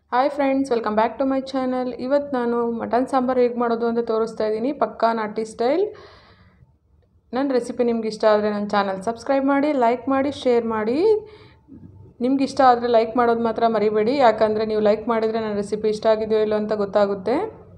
hi friends welcome back to my channel ಇವತ್ತು ನಾನು mutton sambar ಹೇಗೆ ಮಾಡೋದು ಅಂತ ತೋರಿಸ್ತಾ ಇದ್ದೀನಿ ಪಕ್ಕಾ ನಾಟಿ ಸ್ಟೈಲ್ ನನ್ನ ರೆಸಿಪಿ ನಿಮ್ಗೆ ಇಷ್ಟ ಆದರೆ ನನ್ನ ಚಾನಲ್ ಸಬ್ಸ್ಕ್ರೈಬ್ ಮಾಡಿ ಲೈಕ್ ಮಾಡಿ ಶೇರ್ ಮಾಡಿ ನಿಮ್ಗೆ ಇಷ್ಟ ಆದರೆ ಲೈಕ್ ಮಾಡೋದು ಮಾತ್ರ ಮರಿಬೇಡಿ ಯಾಕಂದರೆ ನೀವು ಲೈಕ್ ಮಾಡಿದರೆ ನನ್ನ ರೆಸಿಪಿ ಇಷ್ಟ ಆಗಿದೆಯೋ ಇಲ್ಲೋ ಅಂತ ಗೊತ್ತಾಗುತ್ತೆ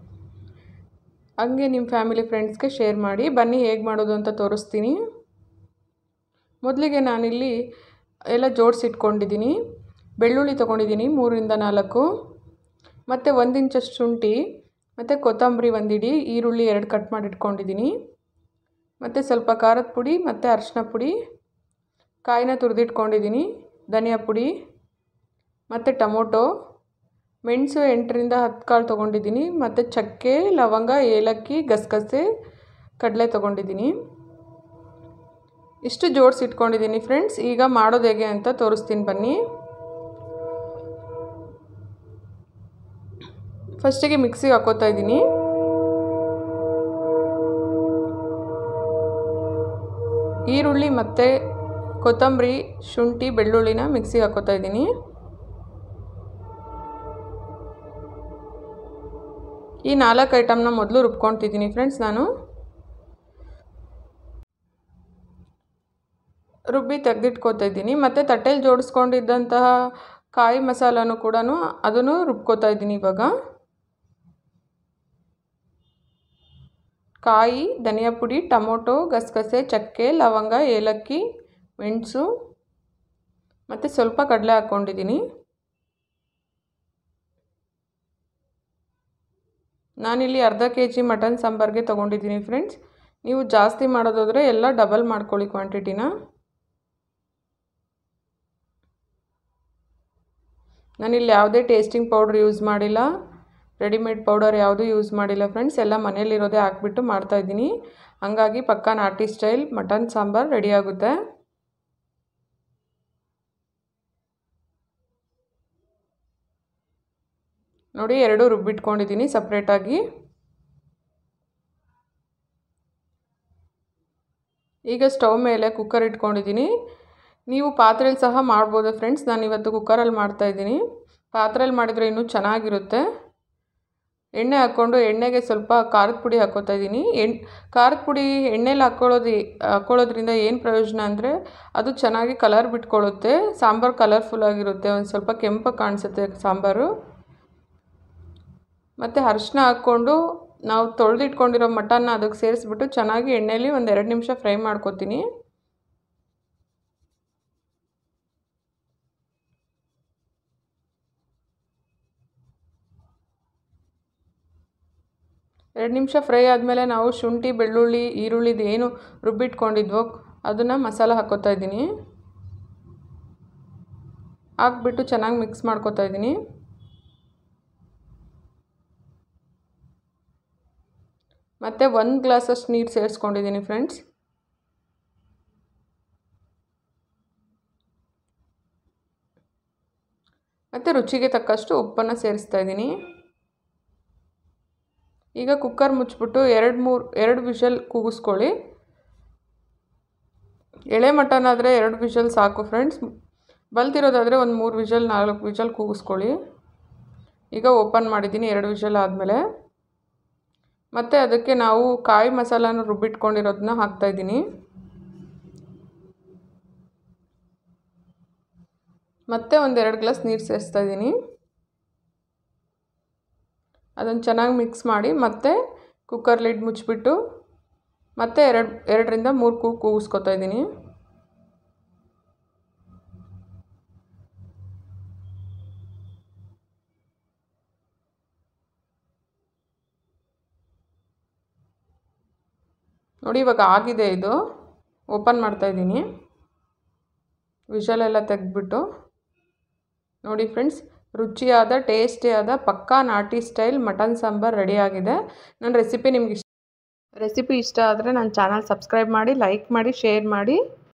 ಹಂಗೆ ನಿಮ್ಮ ಫ್ಯಾಮಿಲಿ ಫ್ರೆಂಡ್ಸ್ಗೆ ಶೇರ್ ಮಾಡಿ ಬನ್ನಿ ಹೇಗೆ ಮಾಡೋದು ಅಂತ ತೋರಿಸ್ತೀನಿ ಮೊದಲಿಗೆ ನಾನಿಲ್ಲಿ ಎಲ್ಲ ಜೋಡಿಸಿಟ್ಕೊಂಡಿದ್ದೀನಿ ಬೆಳ್ಳುಳ್ಳಿ ತೊಗೊಂಡಿದ್ದೀನಿ ಮೂರರಿಂದ ನಾಲ್ಕು ಮತ್ತು ಒಂದು ಇಂಚಷ್ಟು ಶುಂಠಿ ಮತ್ತು ಕೊತ್ತಂಬರಿ ಒಂದಿಡಿ ಈರುಳ್ಳಿ ಎರಡು ಕಟ್ ಮಾಡಿ ಇಟ್ಕೊಂಡಿದ್ದೀನಿ ಮತ್ತು ಸ್ವಲ್ಪ ಖಾರದ ಪುಡಿ ಮತ್ತು ಅರಿಶಿನ ಪುಡಿ ಕಾಯಿನ ತುರಿದಿಟ್ಕೊಂಡಿದ್ದೀನಿ ಧನಿಯಾ ಪುಡಿ ಮತ್ತು ಟೊಮೊಟೊ ಮೆಣಸು ಎಂಟರಿಂದ ಹತ್ತು ಕಾಳು ತೊಗೊಂಡಿದ್ದೀನಿ ಮತ್ತು ಚಕ್ಕೆ ಲವಂಗ ಏಲಕ್ಕಿ ಗಸಗಸೆ ಕಡಲೆ ತೊಗೊಂಡಿದ್ದೀನಿ ಇಷ್ಟು ಜೋಡಿಸಿ ಇಟ್ಕೊಂಡಿದ್ದೀನಿ ಫ್ರೆಂಡ್ಸ್ ಈಗ ಮಾಡೋದು ಹೇಗೆ ಅಂತ ತೋರಿಸ್ತೀನಿ ಬನ್ನಿ ಫಸ್ಟಿಗೆ ಮಿಕ್ಸಿಗೆ ಹಾಕೋತಾ ಇದ್ದೀನಿ ಈರುಳ್ಳಿ ಮತ್ತು ಕೊತ್ತಂಬರಿ ಶುಂಠಿ ಬೆಳ್ಳುಳ್ಳಿನ ಮಿಕ್ಸಿಗೆ ಹಾಕೋತಾ ಇದ್ದೀನಿ ಈ ನಾಲ್ಕು ಐಟಮ್ನ ಮೊದಲು ರುಬ್ಕೊತಿದ್ದೀನಿ ಫ್ರೆಂಡ್ಸ್ ನಾನು ರುಬ್ಬಿ ತೆಗೆದಿಟ್ಕೋತಾ ಇದ್ದೀನಿ ಮತ್ತು ತಟ್ಟೆಲಿ ಜೋಡಿಸ್ಕೊಂಡಿದ್ದಂತಹ ಕಾಯಿ ಮಸಾಲನೂ ಕೂಡ ಅದನ್ನು ರುಬ್ಕೋತಾ ಇದ್ದೀನಿ ಇವಾಗ ಕಾಯಿ ಧನಿಯಾ ಪುಡಿ ಟೊಮೊಟೊ ಗಸಗಸೆ ಚಕ್ಕೆ ಲವಂಗ ಏಲಕ್ಕಿ ಮೆಣಸು ಮತ್ತು ಸ್ವಲ್ಪ ಕಡಲೆ ಹಾಕ್ಕೊಂಡಿದ್ದೀನಿ ನಾನಿಲ್ಲಿ ಅರ್ಧ ಕೆ ಜಿ ಮಟನ್ ಸಾಂಬಾರಿಗೆ ತೊಗೊಂಡಿದ್ದೀನಿ ಫ್ರೆಂಡ್ಸ್ ನೀವು ಜಾಸ್ತಿ ಮಾಡೋದಾದರೆ ಎಲ್ಲ ಡಬಲ್ ಮಾಡ್ಕೊಳ್ಳಿ ಕ್ವಾಂಟಿಟಿನ ನಾನಿಲ್ಲಿ ಯಾವುದೇ ಟೇಸ್ಟಿಂಗ್ ಪೌಡ್ರ್ ಯೂಸ್ ಮಾಡಿಲ್ಲ ರೆಡಿಮೇಡ್ ಪೌಡರ್ ಯಾವುದೂ ಯೂಸ್ ಮಾಡಿಲ್ಲ ಫ್ರೆಂಡ್ಸ್ ಎಲ್ಲ ಮನೇಲಿರೋದೇ ಹಾಕ್ಬಿಟ್ಟು ಮಾಡ್ತಾಯಿದ್ದೀನಿ ಹಂಗಾಗಿ ಪಕ್ಕಾ ನಾಟಿ ಸ್ಟೈಲ್ ಮಟನ್ ಸಾಂಬಾರು ರೆಡಿಯಾಗುತ್ತೆ ನೋಡಿ ಎರಡು ರುಬ್ಬಿಟ್ಕೊಂಡಿದ್ದೀನಿ ಸಪ್ರೇಟಾಗಿ ಈಗ ಸ್ಟವ್ ಮೇಲೆ ಕುಕ್ಕರ್ ಇಟ್ಕೊಂಡಿದ್ದೀನಿ ನೀವು ಪಾತ್ರೆಯಲ್ಲಿ ಸಹ ಮಾಡ್ಬೋದು ಫ್ರೆಂಡ್ಸ್ ನಾನು ಇವತ್ತು ಕುಕ್ಕರಲ್ಲಿ ಮಾಡ್ತಾಯಿದ್ದೀನಿ ಪಾತ್ರೆಯಲ್ಲಿ ಮಾಡಿದರೆ ಇನ್ನೂ ಚೆನ್ನಾಗಿರುತ್ತೆ ಎಣ್ಣೆ ಹಾಕ್ಕೊಂಡು ಎಣ್ಣೆಗೆ ಸ್ವಲ್ಪ ಖಾರದ ಪುಡಿ ಹಾಕ್ಕೋತಾ ಇದ್ದೀನಿ ಎಣ್ ಖಾರದ ಪುಡಿ ಎಣ್ಣೆಲಿ ಹಾಕ್ಕೊಳ್ಳೋದು ಹಾಕ್ಕೊಳ್ಳೋದ್ರಿಂದ ಏನು ಪ್ರಯೋಜನ ಅಂದರೆ ಅದು ಚೆನ್ನಾಗಿ ಕಲರ್ ಬಿಟ್ಕೊಳ್ಳುತ್ತೆ ಸಾಂಬಾರು ಕಲರ್ಫುಲ್ ಆಗಿರುತ್ತೆ ಒಂದು ಸ್ವಲ್ಪ ಕೆಂಪಾಗಿ ಕಾಣಿಸುತ್ತೆ ಸಾಂಬಾರು ಮತ್ತು ಅರಿಶಿನ ಹಾಕ್ಕೊಂಡು ನಾವು ತೊಳೆದಿಟ್ಕೊಂಡಿರೋ ಮಟನ್ನ ಅದಕ್ಕೆ ಸೇರಿಸ್ಬಿಟ್ಟು ಚೆನ್ನಾಗಿ ಎಣ್ಣೆಯಲ್ಲಿ ಒಂದು ಎರಡು ನಿಮಿಷ ಫ್ರೈ ಮಾಡ್ಕೊತೀನಿ ಎರಡು ನಿಮಿಷ ಫ್ರೈ ಆದಮೇಲೆ ನಾವು ಶುಂಠಿ ಬೆಳ್ಳುಳ್ಳಿ ಈರುಳ್ಳಿದು ಏನು ರುಬ್ಬಿಟ್ಕೊಂಡಿದ್ವೋ ಅದನ್ನು ಮಸಾಲ ಹಾಕ್ಕೋತಾ ಇದ್ದೀನಿ ಹಾಕ್ಬಿಟ್ಟು ಚೆನ್ನಾಗಿ ಮಿಕ್ಸ್ ಮಾಡ್ಕೋತಾ ಇದ್ದೀನಿ ಮತ್ತು ಒಂದು ಗ್ಲಾಸಷ್ಟು ನೀರು ಸೇರಿಸ್ಕೊಂಡಿದ್ದೀನಿ ಫ್ರೆಂಡ್ಸ್ ಮತ್ತು ರುಚಿಗೆ ತಕ್ಕಷ್ಟು ಉಪ್ಪನ್ನು ಸೇರಿಸ್ತಾ ಇದ್ದೀನಿ ಈಗ ಕುಕ್ಕರ್ ಮುಚ್ಚಿಬಿಟ್ಟು ಎರಡು ಮೂರು ಎರಡು ವಿಷಲ್ ಕೂಗಿಸ್ಕೊಳ್ಳಿ ಎಳೆ ಮಟನ್ ಆದರೆ ಎರಡು ವಿಷಲ್ ಸಾಕು ಫ್ರೆಂಡ್ಸ್ ಬಲ್ತಿರೋದಾದರೆ ಒಂದು ಮೂರು ವಿಷಲ್ ನಾಲ್ಕು ವಿಷಲ್ ಕೂಗಿಸ್ಕೊಳ್ಳಿ ಈಗ ಓಪನ್ ಮಾಡಿದ್ದೀನಿ ಎರಡು ವಿಷಲ್ ಆದಮೇಲೆ ಮತ್ತು ಅದಕ್ಕೆ ನಾವು ಕಾಯಿ ಮಸಾಲಾನ ರುಬ್ಬಿಟ್ಕೊಂಡಿರೋದನ್ನ ಹಾಕ್ತಾಯಿದ್ದೀನಿ ಮತ್ತು ಒಂದೆರಡು ಗ್ಲಾಸ್ ನೀರು ಸೇರಿಸ್ತಾ ಇದ್ದೀನಿ ಅದನ್ನು ಚೆನ್ನಾಗಿ ಮಿಕ್ಸ್ ಮಾಡಿ ಮತ್ತೆ ಕುಕ್ಕರ್ ಲಿಡ್ ಮುಚ್ಚಿಬಿಟ್ಟು ಮತ್ತೆ ಎರಡು ಎರಡರಿಂದ ಮೂರು ಕೂಗು ಕೂಗಿಸ್ಕೊತಾ ಇದ್ದೀನಿ ನೋಡಿ ಇವಾಗ ಆಗಿದೆ ಇದು ಓಪನ್ ಮಾಡ್ತಾಯಿದ್ದೀನಿ ವಿಷಲೆಲ್ಲ ತೆಗೆದ್ಬಿಟ್ಟು ನೋಡಿ ಫ್ರೆಂಡ್ಸ್ ರುಚಿಯಾದ ಟೇಸ್ಟಿಯಾದ ಪಕ್ಕಾ ನಾಟಿ ಸ್ಟೈಲ್ ಮಟನ್ ಸಾಂಬಾರು ರೆಡಿಯಾಗಿದೆ ನನ್ನ ರೆಸಿಪಿ ನಿಮ್ಗೆ ಇಷ್ಟ ರೆಸಿಪಿ ಇಷ್ಟ ಆದರೆ ನನ್ನ ಚಾನಲ್ ಸಬ್ಸ್ಕ್ರೈಬ್ ಮಾಡಿ ಲೈಕ್ ಮಾಡಿ ಶೇರ್ ಮಾಡಿ